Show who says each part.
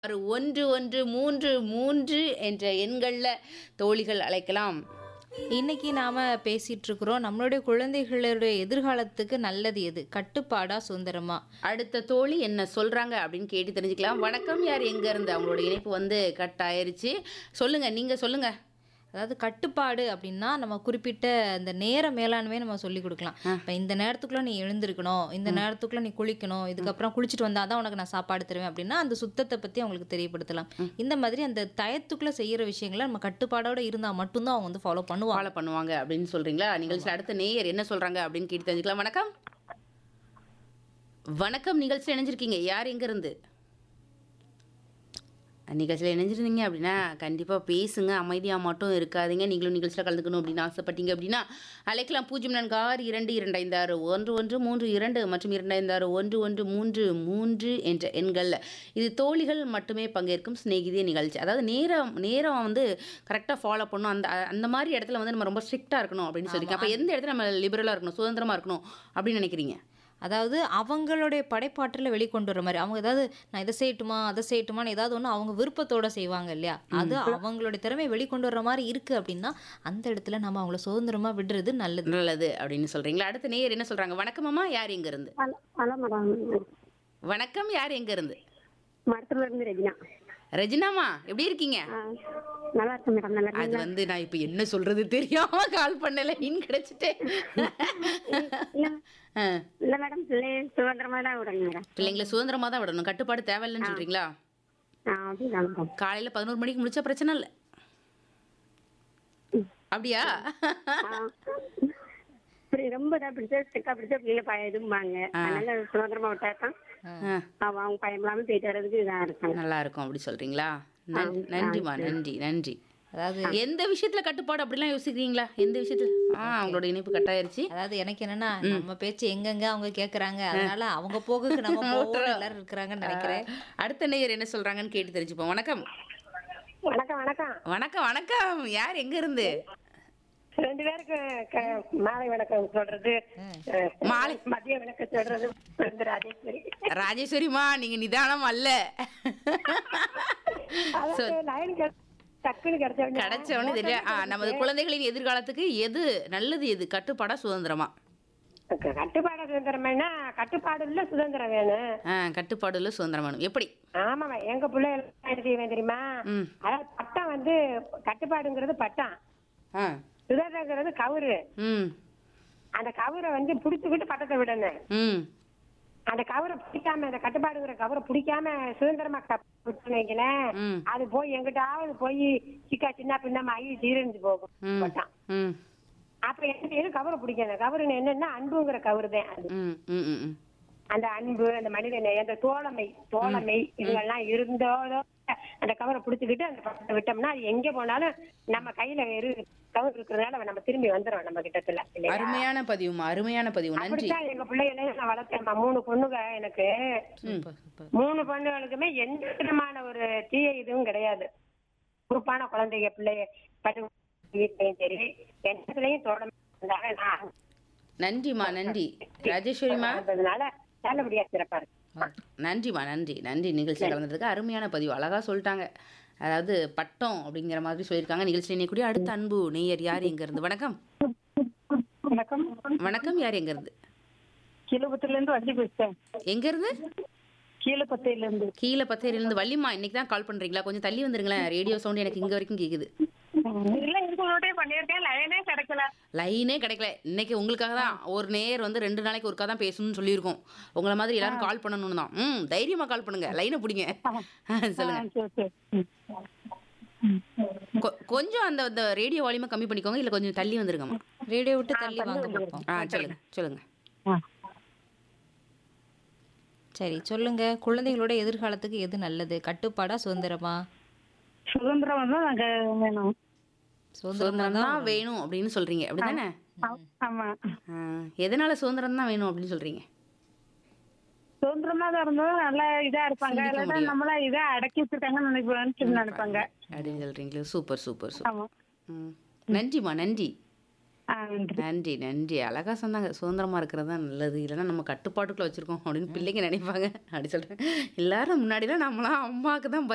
Speaker 1: ஆறு ஒன்று ஒன்று மூன்று மூன்று என்ற எண்களில் தோழிகள் அழைக்கலாம்
Speaker 2: இன்னைக்கு நாம பேசிட்டு இருக்கிறோம் நம்மளுடைய குழந்தைகளுடைய எதிர்காலத்துக்கு நல்லது எது கட்டுப்பாடா சுதந்திரமா
Speaker 1: அடுத்த தோழி என்ன சொல்றாங்க அப்படின்னு கேட்டு தெரிஞ்சுக்கலாம் வணக்கம் யார் எங்க இருந்து அவங்களோட இணைப்பு வந்து கட் ஆயிருச்சு சொல்லுங்க நீங்க சொல்லுங்க
Speaker 2: அதாவது கட்டுப்பாடு அப்படின்னா நம்ம குறிப்பிட்ட அந்த நேர மேலாண்மை நம்ம சொல்லி கொடுக்கலாம் இப்போ இந்த நேரத்துக்குள்ள நீ எழுந்திருக்கணும் இந்த நேரத்துக்குள்ள நீ குளிக்கணும் இதுக்கப்புறம் குளிச்சுட்டு வந்தா தான் உனக்கு நான் சாப்பாடு தருவேன் அப்படின்னா அந்த சுத்தத்தை பத்தி அவங்களுக்கு தெரியப்படுத்தலாம் இந்த மாதிரி அந்த டயத்துக்குள்ள செய்யற விஷயங்களை நம்ம கட்டுப்பாடோட இருந்தா மட்டும்தான் அவங்க வந்து ஃபாலோ பண்ணுவாங்க
Speaker 1: ஃபாலோ பண்ணுவாங்க அப்படின்னு சொல்றீங்களா நிகழ்ச்சியில் அடுத்த நேயர் என்ன சொல்றாங்க அப்படின்னு கேட்டு தெரிஞ்சுக்கலாம் வணக்கம் வணக்கம் நிகழ்ச்சியில் இணைஞ்சிருக்கீங்க யார் எங்க இருந்து நிகழ்ச்சியில் இணைஞ்சிருந்தீங்க அப்படின்னா கண்டிப்பாக பேசுங்க அமைதியாக மட்டும் இருக்காதீங்க நீங்களும் நிகழ்ச்சியில் கலந்துக்கணும் அப்படின்னு ஆசைப்பட்டீங்க அப்படின்னா அழைக்கலாம் பூஜ்ஜியம் நான்கு ஆறு இரண்டு இரண்டு ஐந்து ஆறு ஒன்று ஒன்று மூன்று இரண்டு மற்றும் இரண்டு ஐந்து ஆறு ஒன்று ஒன்று மூன்று மூன்று என்ற எண்களில் இது தோழிகள் மட்டுமே பங்கேற்கும் சிநேகிதிய நிகழ்ச்சி அதாவது நேரம் நேரம் வந்து கரெக்டாக ஃபாலோ பண்ணணும் அந்த அந்த மாதிரி இடத்துல வந்து நம்ம ரொம்ப ஸ்ட்ரிக்டாக இருக்கணும் அப்படின்னு சொல்லியிருக்கேன் அப்போ எந்த இடத்துல நம்ம லிபரலாக இருக்கணும் சுதந்திரமாக இருக்கணும் அப்படின்னு நினைக்கிறீங்க
Speaker 2: அதாவது அவங்களுடைய படைப்பாற்றலை வெளிக்கொண்டு வர மாதிரி அவங்க ஏதாவது நான் இதை செய்யட்டுமா அதை செய்யட்டுமான்னு ஏதாவது ஒன்று அவங்க விருப்பத்தோட செய்வாங்க இல்லையா அது அவங்களுடைய திறமையை வெளிக்கொண்டு வர்ற மாதிரி இருக்கு அப்படின்னா அந்த இடத்துல நம்ம அவங்கள சுதந்திரமா விடுறது நல்லது
Speaker 1: நல்லது அப்படின்னு சொல்கிறீங்களா அடுத்த நேயர் என்ன சொல்கிறாங்க வணக்கமாம்மா யார் எங்க இருந்து
Speaker 3: ஹலோ ஹலோ மேடம்
Speaker 1: வணக்கம் யார் எங்க இருந்து
Speaker 3: மரத்துல இருந்து ரெஜினா
Speaker 1: ரெஜினாமா எப்படி இருக்கீங்க
Speaker 3: ஆ, நல்லா இருக்கேன் மேடம் நல்லா
Speaker 1: அது
Speaker 3: இருக்கீங்களா
Speaker 1: வந்து நான் இப்ப என்ன சொல்றது தெரியாம கால் பண்ணல இன் கிடைச்சிட்டேன்
Speaker 3: இல்ல
Speaker 1: ஆ,
Speaker 3: இல்ல மேடம் பிள்ளைய சுதந்திரமா தான் விடணும் மேடம்
Speaker 1: பிள்ளைங்களை சுதந்திரமா தான் விடணும் கட்டுப்பாடு தேவையில்லைன்னு சொல்றீங்களா
Speaker 3: ஆ அப்படிதான் மேடம்
Speaker 1: காலையில பதினோரு மணிக்கு முடிச்சா பிரச்சனை இல்ல அப்படியா
Speaker 3: ஆ. இப்படி ரொம்ப தான் பிடிச்சா ஸ்ட்ரிக்கா பிடிச்சா பிள்ளைங்க பய இதும்பாங்க அதனால சுதந்திரமா விட்டா தான்
Speaker 1: ஆ,
Speaker 3: அவ அவங்க பயம் இல்லாம போயிட்டு வர்றதுக்கு இதா இருக்காங்க
Speaker 1: நல்லா இருக்கும் அப்படி சொல்றீங்களா நன்- நன்றிம்மா நன்றி நன்றி
Speaker 2: அதாவது
Speaker 1: எந்த விஷயத்துல கட்டுப்பாடு அப்படிலாம் யோசிக்கிறீங்களா எந்த விஷயத்துல ஆ அவங்களோட இணைப்பு கட்டாயிருச்சு
Speaker 2: அதாவது எனக்கு என்னன்னா நம்ம பேச்சு எங்கெங்க அவங்க கேக்குறாங்க அதனால அவங்க போகுக்கு நம்ம போகணும் எல்லாரும் இருக்கிறாங்கன்னு நினைக்கிறேன்
Speaker 1: அடுத்த நேயர் என்ன சொல்றாங்கன்னு கேட்டு தெரிஞ்சுப்போம் வணக்கம்
Speaker 3: வணக்கம் வணக்கம்
Speaker 1: வணக்கம் வணக்கம் யார் எங்க இருந்து
Speaker 3: ரெண்டு பேருக்கு க- மாலை வணக்கம் சொல்றது அஹ்,
Speaker 1: மாலை
Speaker 3: மதிய வணக்கம் சொல்றது வந்து ராஜேஸ்வரி
Speaker 1: ராஜேஸ்வரிமா நீங்க நிதானம் அல்ல
Speaker 3: அதாவது லைன் கிடை- டக்குன்னு கிடைச்ச உடனே
Speaker 1: கிடைச்சவனு தெரியல ஆ, நமது குழந்தைகளின் எதிர்காலத்துக்கு எது நல்லது எது கட்டுப்பாடா சுதந்திரமா
Speaker 3: க- கட்டுப்பாடு சுதந்திரம்னா கட்டுப்பாடு இல்ல சுதந்திரம் வேணும்
Speaker 1: ஆ, கட்டுப்பாடுல சுதந்திரம் வேணும் எப்படி
Speaker 3: ஆமாமா எங்க பிள்ளை எல்லாம் என்ன செய்வேன் தெரியுமா
Speaker 1: ம்
Speaker 3: அதாவது பட்டம் வந்து கட்டுப்பாடுங்கிறது பட்டம்
Speaker 1: ஆ
Speaker 3: சுதந்திரங்கிறது கவுரு
Speaker 1: ம்
Speaker 3: அந்த கவுரை வந்து புடிச்சுக்கிட்டு பட்டத்தை விடணும்
Speaker 1: ம்
Speaker 3: அந்த கவரை பிடிக்காம அந்த கட்டுப்பாடுங்கிற கவரை பிடிக்காம சுதந்திரமா விட்டுன்னு வைங்களேன்
Speaker 1: ம்
Speaker 3: அது போய் எங்கிட்டாவது போய் சிக்கா சின்ன பின்னமா ஆகி சீரழிஞ்சு போகும்
Speaker 1: ம்
Speaker 3: பட்டம்
Speaker 1: ம்
Speaker 3: அப்ப என்ன செய்யணும் கவரை பிடிக்கணும் கவரு என்னன்னா அன்புங்கிற கவரு தான் அது
Speaker 1: ம் ம் ம் ம்
Speaker 3: அந்த அன்பு அந்த மனித நேயம், அந்த தோழமை தோழமை இதெல்லாம் இருந்தோதோ அந்த கவரை பிடிச்சுக்கிட்டு அந்த பக்கத்தை விட்டோம்னா அது எங்க போனாலும் நம்ம கையில இரு கவர் இருக்கிறதுனால நம்ம திரும்பி வந்துடும் நம்ம கிட்டத்துல இல்லையா
Speaker 1: அருமையான பதிவுமா அருமையான பதிவு நன்றி
Speaker 3: அப்படித்தான் எங்க பிள்ளைகளையும் நான் வளர்த்தேன்மா மூணு பொண்ணுங்க எனக்கு
Speaker 2: சூப்பர் சூப்பர்
Speaker 3: மூணு பொண்ணுகளுக்குமே எந்த விதமான ஒரு தீய இதுவும் கிடையாது பொறுப்பான குழந்தைங்க பிள்ளைய பட்டு வீட்லயும் சரி எண்ணத்துலயும் தோழமை இருந்தாங்க நான்
Speaker 1: நன்றிம்மா நன்றி ராஜேஸ்வரிமா
Speaker 3: இருந்ததுனால நல்லபடியா சிறப்பா இருக்கு
Speaker 1: நன்றிம்மா நன்றி நன்றி நிகழ்ச்சியில் கலந்ததுக்கு அருமையான பதிவு அழகா சொல்லிட்டாங்க அதாவது பட்டம் அப்படிங்கிற மாதிரி சொல்லியிருக்காங்க நிகழ்ச்சி இணையக்கூடிய அடுத்த அன்பு நேயர் யார் எங்க இருந்து வணக்கம்
Speaker 3: வணக்கம்
Speaker 1: வணக்கம் யார் எங்க இருந்து
Speaker 3: கீழபுத்துல இருந்து வண்டி பேசுறேன்
Speaker 1: எங்க இருந்து
Speaker 3: கீழப்பத்தையில இருந்து
Speaker 1: கீழே பத்தேரியிலிருந்து வள்ளிம்மா இன்னைக்கு தான் கால் பண்றீங்களா கொஞ்சம் தள்ளி வந்துருங்களேன் ரேடியோ சவுண்ட் எனக்கு இங்க வரைக்கும் கேக்குது
Speaker 3: இல்ல இதுங்களோட பண்ணிருக்கேன் லைனே கிடைக்கல
Speaker 1: லைனே கிடைக்கல இன்னைக்கு உங்களுக்காக தான் ஒரு நேர் வந்து ரெண்டு நாளைக்கு ஒருக்கா தான் பேசணும்னு சொல்லியிருக்கோம் உங்களை மாதிரி எல்லாரும் கால் பண்ணணும்னு தான் ம் தைரியமா கால் பண்ணுங்க லைனை பிடிங்க சொல்லுங்க
Speaker 3: சரி சரி
Speaker 1: கொ- கொஞ்சம் அந்த அந்த ரேடியோ வால்யூமை கம்மி பண்ணிக்கோங்க இல்ல கொஞ்சம் தள்ளி வந்துருங்கம்மா
Speaker 2: ரேடியோ விட்டு தள்ளி வாங்க பார்ப்போம்
Speaker 1: ஆ சொல்லுங்க சொல்லுங்க
Speaker 2: சரி சொல்லுங்க குழந்தைகளோட எதிர்காலத்துக்கு எது நல்லது கட்டுப்பாடா சுதந்திரமா
Speaker 3: சுதந்திரம் தான் நாங்க வேணும்
Speaker 2: சுதந்திரமா
Speaker 1: சுதந்திரம் தான் வேணும் அப்படின்னு சொல்றீங்க அப்படிதானே
Speaker 3: ஆமா
Speaker 1: ஆ, எதனால சுதந்திரம் தான் வேணும் அப்படின்னு சொல்றீங்க
Speaker 3: சுதந்திரமா தான் இருந்தா நல்லா இதா இருப்பாங்க
Speaker 1: சிந்திக்க
Speaker 3: இல்லைன்னா
Speaker 1: முடியும்.
Speaker 3: நம்மள இதா அடக்கி வச்சிருக்காங்கன்னு நினைப்பாங்க நினைப்பாங்க
Speaker 1: அப்படின்னு சொல்றீங்களா சூப்பர் சூப்பர் சூப்பர்
Speaker 3: ஆமா
Speaker 1: ம். நன்றிம்மா நன்றி
Speaker 3: ஆ, நன்றி.
Speaker 1: நன்றி நன்றி அழகா சொன்னாங்க சுதந்திரமா இருக்கிறது தான் நல்லது இல்லைன்னா நம்ம கட்டுப்பாட்டுக்குள்ள வச்சிருக்கோம் அப்படின்னு பிள்ளைங்க நினைப்பாங்க அப்படி சொல்றேன் எல்லாரும் முன்னாடிலாம் நம்மளாம் அம்மாவுக்கு தான்